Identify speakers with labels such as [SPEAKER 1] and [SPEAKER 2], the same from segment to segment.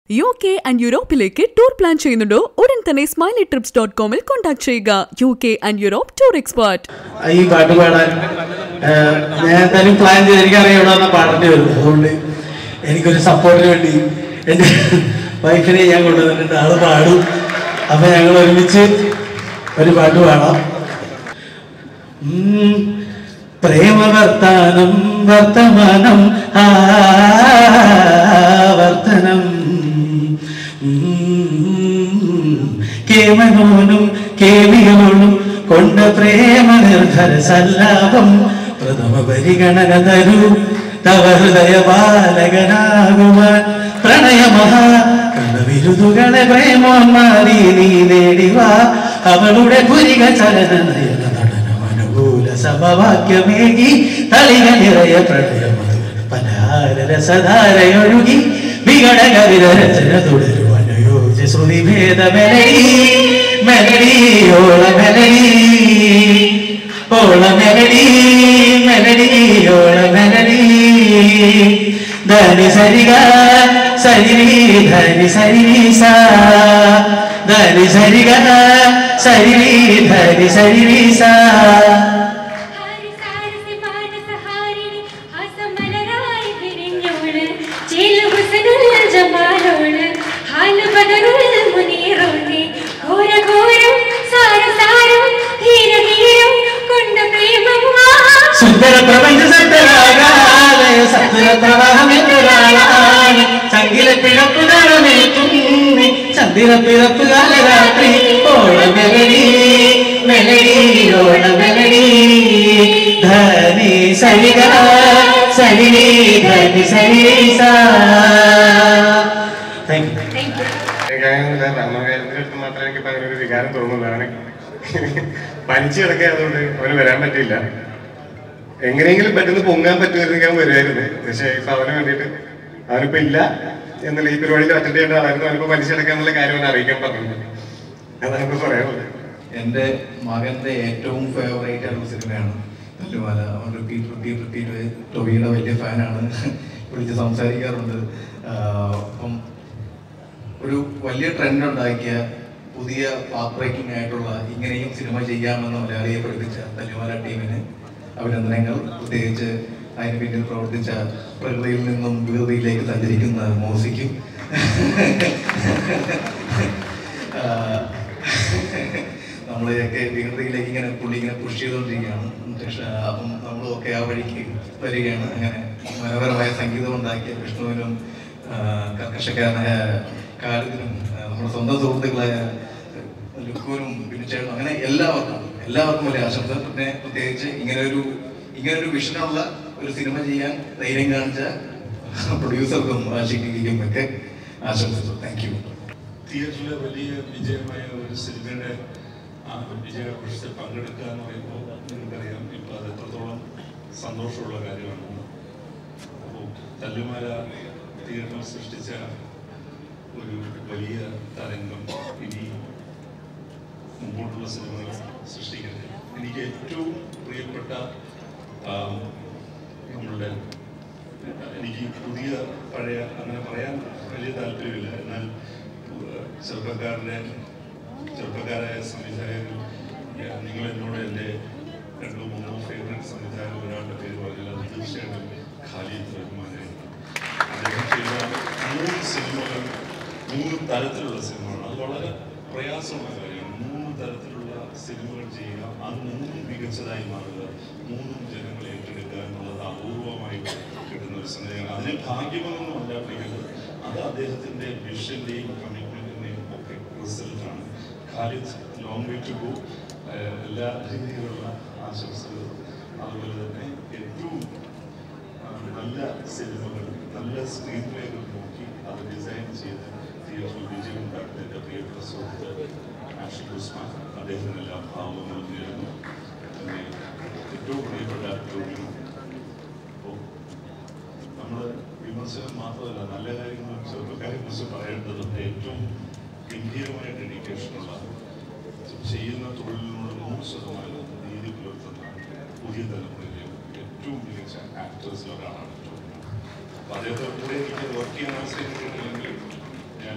[SPEAKER 1] U K and യൂറോപ്പിലേക്ക് tour plan ചെയ്യുന്നുണ്ടോ ഉടൻ തന്നെ സ്മൈലി ട്രിപ്സ് ഡോട്ട് കോമിൽ കോൺടാക്ട് ചെയ്യുക U K and Europe tour expert
[SPEAKER 2] ഈ പാട്ട് പാടാൻ ആ, ഞാൻ എന്തായാലും പ്ലാൻ ചെയ്ത് എനിക്കറിയാം ഇവിടെ വന്ന പാടേണ്ടി വരും അതുകൊണ്ട് എനിക്കൊരു സപ്പോർട്ടിന് വേണ്ടി എൻ്റെ വൈഫിനെ ഞാൻ കൊണ്ടുവന്നിട്ടുണ്ട് ആള് പാടും അപ്പൊ ഞങ്ങൾ ഒരുമിച്ച് ഒരു പാട്ട് പാടാം ഉം, പ്രേമവർത്താനം വർത്തമാനം ആവർത്തനം കേമനോനും കേവികളോനും കൊണ്ട പ്രേമ നിർഭര സല്ലാപം പ്രഥമ പരിഗണന തരൂ തവ ഹൃദയ ബാലകനാകുവാൻ പ്രണയമഹാ കണ്ണവിരുതുകളെ പ്രേമോന്മാരി നീ നേടിവാ അവളുടെ പുരിക ചലന നയന നടനമനുകൂല സമവാക്യമേകി തളിക നിറയ പ്രണയമധുര പലഹാരരസധാരയൊഴുകി വികട കവിത രചന തുടരുവനുയോജ ശ്രുതി ഭേദ മെലഡി മെലഡി ഓള മെലഡി ഓള മെലഡി മെലഡി ഓള മെലഡി ധനി സരിഗ സരി ധനി സരി സ ധനി സരിഗ സരി ധനി സരി സ
[SPEAKER 3] ഹാരി സാരസി മാനസഹാരിണി ഹസമലരായി വിരിഞ്ഞോള് ചേലു ഹുസനുൽ ജമാലോള് ഹാല് ബദറുൽ മുനീറോളി ഘോര ഘോരം സാര സാരം ധീര ധീരം കൊണ്ട പ്രേമം
[SPEAKER 2] സുന്ദര പ്രപഞ്ച സത്തരാകാലയ സത്വര പ്രവാഹമെന്നൊരാളാണ് ചങ്കില പിഴപ്പുകാലമേറ്റുന്നി ചന്ദിര പിറപ്പുകാല രാത്രി ഓള മെലഡി മെലഡി ഓള മെലഡി ധനി സരിഗ സരി ധനി സരി സാ താങ്ക് യു
[SPEAKER 3] താങ്ക് യു
[SPEAKER 4] എനിക്കങ്ങനെയൊന്നുമില്ല ധർമ്മകാര്യത്തിന്റെ അടുത്ത് മാത്രമേ എനിക്ക് അങ്ങനെ ഒരു വികാരം തോന്നുള്ളൂ അവന് പനിച്ചു കിടക്കുക അതുകൊണ്ട് അവന് വരാൻ പറ്റില്ല എങ്ങനെയെങ്കിലും പറ്റുന്ന പൊങ്ങാൻ പറ്റുമായിരുന്നെങ്കിൽ അവൻ വരുമായിരുന്നു പക്ഷേ ഇപ്പൊ അവന് വേണ്ടിയിട്ട് അവനിപ്പോ ഇല്ല എന്നുള്ള ഈ പരിപാടിയിൽ അറ്റൻഡ് ചെയ്യേണ്ട ആളായിരുന്നു അവനിപ്പോ പനിച്ചു കിടക്കുക എന്നുള്ള കാര്യം അവനെ അറിയിക്കാൻ പറഞ്ഞു അതാണ് ഇപ്പൊ പറയാനുള്ളത്
[SPEAKER 5] എൻ്റെ മകൻ്റെ ഏറ്റവും ഫേവറേറ്റ് ആയിട്ടുള്ള സിനിമയാണ് തല്ലുമാല അവൻ റിപ്പീറ്റ് റിപ്പീറ്റ് റിപ്പീറ്റ് ടൊവിയുടെ വലിയ ഫാനാണ് വിളിച്ച് സംസാരിക്കാറുണ്ട് ആഹ് അപ്പം ഒരു വലിയ ട്രെൻഡ് ഉണ്ടാക്കിയ പുതിയ പാത്ത് ബ്രേക്കിംഗ് ആയിട്ടുള്ള ഇങ്ങനെയും സിനിമ ചെയ്യാമെന്ന് മലയാളിയെ പഠിപ്പിച്ച തല്ലുമാല ടീമിന് അഭിനന്ദനങ്ങൾ പ്രത്യേകിച്ച് അതിന് പിന്നിൽ പ്രവർത്തിച്ച പ്രകൃതിയിൽ നിന്നും വികൃതിയിലേക്ക് സഞ്ചരിക്കുന്ന മോസിക്കും ആഹ് നമ്മളെയൊക്കെ വികൃതിയിലേക്ക് ഇങ്ങനെ പുള്ളി ഇങ്ങനെ പുഷ് ചെയ്തുകൊണ്ടിരിക്കുകയാണ് പക്ഷേ അപ്പം നമ്മളൊക്കെ ആ വഴിക്ക് വരികയാണ് അങ്ങനെ മനോഹരമായ സംഗീതം ഉണ്ടാക്കിയ വിഷ്ണുവിനും ആഹ് കർക്കശക്കാരനായ കാലിദിനും ആഹ് നമ്മുടെ സ്വന്തം സുഹൃത്തുക്കളായ ലുക്കുവിനും ബിനുചേട്ടനും അങ്ങനെ എല്ലാവർക്കും എല്ലാവർക്കും വലിയ ആശംസ പിന്നെ പ്രത്യേകിച്ച് ഇങ്ങനെ ഒരു ഇങ്ങനെ ഒരു വിഷനുള്ള ഒരു സിനിമ ചെയ്യാൻ ധൈര്യം കാണിച്ച പ്രൊഡ്യൂസർക്കും ആശിക്കും ഒക്കെ ആശംസിച്ചു താങ്ക് യു
[SPEAKER 6] തിയേറ്ററിലെ വലിയ വിജയമായ ഒരു സിനിമയുടെ ആ വിജയാഘോഷത്തിൽ പങ്കെടുക്കുക എന്ന് പറയുമ്പോൾ നിങ്ങൾക്കറിയാം ഇപ്പോൾ അത് എത്രത്തോളം സന്തോഷമുള്ള കാര്യമാണ് അപ്പോൾ തല്ലുമാല തിയേറ്ററിൽ സൃഷ്ടിച്ച ഒരു വലിയ തരംഗം ഇനി മുമ്പോട്ടുള്ള സിനിമകൾ സൃഷ്ടിക്കട്ടെ എനിക്ക് ഏറ്റവും പ്രിയപ്പെട്ട ആ, നമ്മളുടെ എനിക്ക് പുതിയ പഴയ അങ്ങനെ പറയാൻ വലിയ താല്പര്യമില്ല എന്നാൽ ഏഹ്, ചെറുപ്പക്കാരുടെ ചെറുപ്പക്കാരായ സംവിധായകർ ഏഹ്, നിങ്ങൾ എന്നോട് എൻ്റെ രണ്ടോ മൂന്നോ ഫേവറേറ്റ് സംവിധായകർ ഒരാളുടെ പേര് പറഞ്ഞാൽ അത് തീർച്ചയായിട്ടും ഖാലിദ് റഹ്മാനായിരുന്നു അദ്ദേഹം ചെയ്ത മൂന്ന് സിനിമകൾ മൂന്ന് തരത്തിലുള്ള സിനിമകളാണ് അത് വളരെ പ്രയാസമുള്ള കാര്യമാണ് മൂന്ന് തരത്തിലുള്ള സിനിമകൾ ചെയ്യുക അത് മൂന്നും മികച്ചതായി മാറുക മൂന്നും ജനങ്ങളെ ഏറ്റെടുക്കുക എന്നുള്ളത് അപൂർവമായി കിട്ടുന്ന ഒരു സംഗതിയാണ് അതിന് ഭാഗ്യമൊന്നുമല്ല വിളിക്കുന്നത് അത് അദ്ദേഹത്തിന്റെ വിഷന്റെയും കമ്മിറ്റ്മെന്റിന്റെയും ഒക്കെ റിസൾട്ടാണ് Khalid long way to go എല്ലാ രീതിയിലുള്ള ആശംസകളും അതുപോലെ തന്നെ ഏറ്റവും ആ, നല്ല സിനിമകൾ നല്ല സ്ക്രീൻ പ്ലേകൾ നോക്കി അത് ഡിസൈൻ ചെയ്ത് തിയേറ്ററിൽ വിജയം ഉണ്ടാക്കുന്ന എൻ്റെ പ്രിയപ്പെട്ട സുഹൃത്ത് ആഷിഖ് ഉസ്മാൻ അദ്ദേഹത്തിന് എല്ലാ ഭാവങ്ങളും നേരുന്നു പിന്നെ ഏറ്റവും പ്രിയപ്പെട്ട ടോമിനും അപ്പോൾ നമ്മൾ വിമർശനം മാത്രമല്ല നല്ല കാര്യങ്ങളും ചെറുപ്പക്കാരെ കുറിച്ച് പറയേണ്ടതുണ്ട് ഏറ്റവും ഗംഭീരമായ ഡെഡിക്കേഷനുള്ള ചെയ്യുന്ന തൊഴിലിനോട് നൂറ് ശതമാനം നീതി പുലർത്തുന്ന പുതിയ തലമുറയിലെ ഏറ്റവും മികച്ച ആക്ടേഴ്സിൽ ഒരാളാണ് ടോമിനോ അപ്പോൾ അദ്ദേഹത്തെ കൂടെ എനിക്ക് വർക്ക് ചെയ്യാൻ അവസരം കിട്ടിയില്ലെങ്കിൽ ഞാൻ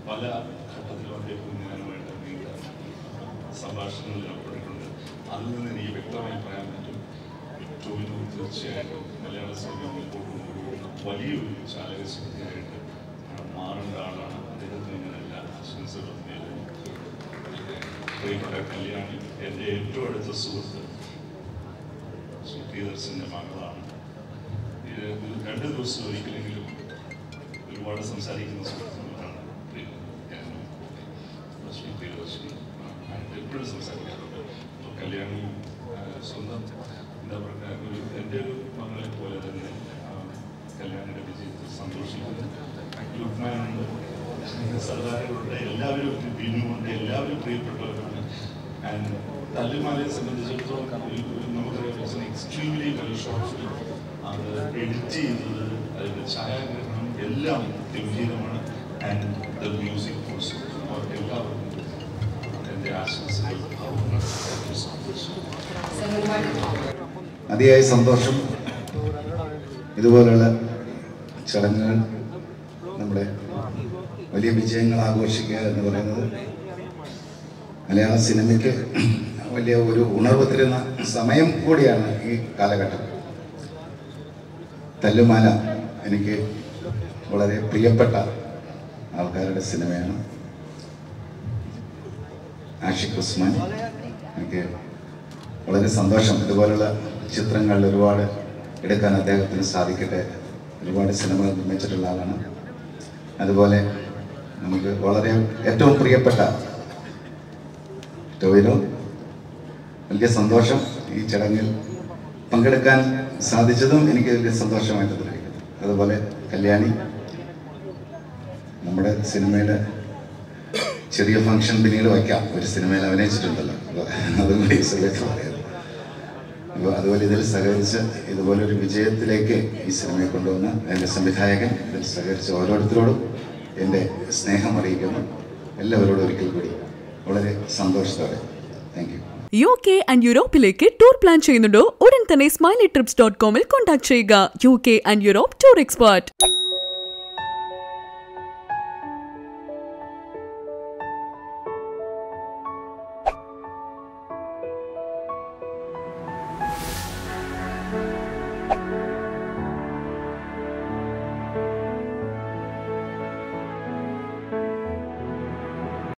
[SPEAKER 6] പല ഘട്ടത്തിലും അദ്ദേഹം ഞാനുമായിട്ട് നീണ്ട സംഭാഷണങ്ങളിൽ ഏർപ്പെട്ടിട്ടുണ്ട് അതിൽ നിന്ന് എനിക്ക് വ്യക്തമായി പറയാൻ പറ്റും ടോവിനോ തീർച്ചയായിട്ടും മലയാള സിനിമ മുമ്പോട്ട് കൊണ്ടുപോകുന്ന വലിയൊരു ചാലകശക്തിയായിട്ട് മാറേണ്ട ആളാണ് അദ്ദേഹത്തിന് ഞാൻ എല്ലാ ആശംസകളും നേരുന്നു പ്രിയപ്പെട്ട കല്യാണി എൻ്റെ ഏറ്റവും അടുത്ത സുഹൃത്ത് ശ്രീ പ്രിയദർശൻ്റെ മകളാണ് ഇത് രണ്ട് ദിവസം ഒരിക്കലെങ്കിലും ഒരുപാട് സംസാരിക്കുന്ന സുഹൃത്തുക്കളാണ് പ്രിയ- ഞാനും ശ്രീ പ്രിയദർശൻ എപ്പോഴും സംസാരിക്കാറുണ്ട് അപ്പോൾ കല്യാണി ആ, സ്വന്തം എന്താ പറയുക ഒരു എൻ്റെ ഒരു മകളെ പോലെ തന്നെ ആ, കല്യാണിയുടെ വിജയത്തിൽ സന്തോഷിക്കുന്നു ലുക്മാനുണ്ട് സർദാരുകളുണ്ട് എല്ലാവരും ബിനുണ്ട് എല്ലാവരും പ്രിയപ്പെട്ടവരാണ് ആൻഡ് തല്ലുമാലയെ സംബന്ധിച്ചിടത്തോളം ഒരു- ഒരു നമുക്കറിയാം എക്സ്ട്രീംലി വെൽ ഷോർട്ട് ഫിലിം അത് എഡിറ്റ് ചെയ്തത് അതിൻ്റെ ഛായാഗ്രഹണം എല്ലാം ഗംഭീരമാണ് ആൻഡ് ദ മ്യൂസിക് ഓൾസോ അവർക്ക് എല്ലാവർക്കും എൻ്റെ ആശംസകൾ ഭാവങ്ങൾ Thank you so much.
[SPEAKER 7] അതിയായ സന്തോഷം ഇതുപോലുള്ള ചടങ്ങുകൾ നമ്മുടെ വലിയ വിജയങ്ങൾ ആഘോഷിക്കുക എന്ന് പറയുന്നത് മലയാള സിനിമയ്ക്ക് വലിയ ഒരു ഉണർവ് തരുന്ന സമയം കൂടിയാണ് ഈ കാലഘട്ടം തല്ലുമാല എനിക്ക് വളരെ പ്രിയപ്പെട്ട ആൾക്കാരുടെ സിനിമയാണ് ആഷിഖ് ഉസ്മാൻ എനിക്ക് വളരെ സന്തോഷം ഇതുപോലുള്ള ചിത്രങ്ങൾ ഒരുപാട് എടുക്കാൻ അദ്ദേഹത്തിന് സാധിക്കട്ടെ ഒരുപാട് സിനിമകൾ നിർമ്മിച്ചിട്ടുള്ള ആളാണ് അതുപോലെ നമുക്ക് വളരെ ഏറ്റവും പ്രിയപ്പെട്ട ടോവിനോ വലിയ സന്തോഷം ഈ ചടങ്ങിൽ പങ്കെടുക്കാൻ സാധിച്ചതും എനിക്ക് വലിയ സന്തോഷമായിട്ട് തോന്നിയിരിക്കുന്നു അതുപോലെ കല്യാണി നമ്മുടെ സിനിമയുടെ ചെറിയ ഫംഗ്ഷൻ പിന്നീട് വയ്ക്കാം ഒരു സിനിമയിൽ അഭിനയിച്ചിട്ടുണ്ടല്ലോ അപ്പോൾ അതും കൂടി ഈ സമയത്ത് പറയാം അപ്പോൾ അതുപോലെ ഇതിൽ സഹകരിച്ച് ഇതുപോലൊരു വിജയത്തിലേക്ക് ഈ സിനിമയെ കൊണ്ടുവന്ന എൻ്റെ സംവിധായകൻ ഇതിൽ സഹകരിച്ച ഓരോരുത്തരോടും എൻ്റെ സ്നേഹം അറിയിക്കുന്നു എല്ലാവരോടും ഒരിക്കൽ കൂടി വളരെ സന്തോഷത്തോടെ thank you
[SPEAKER 1] U K and യൂറോപ്പിലേക്ക് ടൂർ പ്ലാൻ ചെയ്യുന്നുണ്ടോ ഉടൻ തന്നെ സ്മൈലി ട്രിപ്സ് ഡോട്ട് കോമിൽ കോൺടാക്ട് ചെയ്യുക U K and Europe tour expert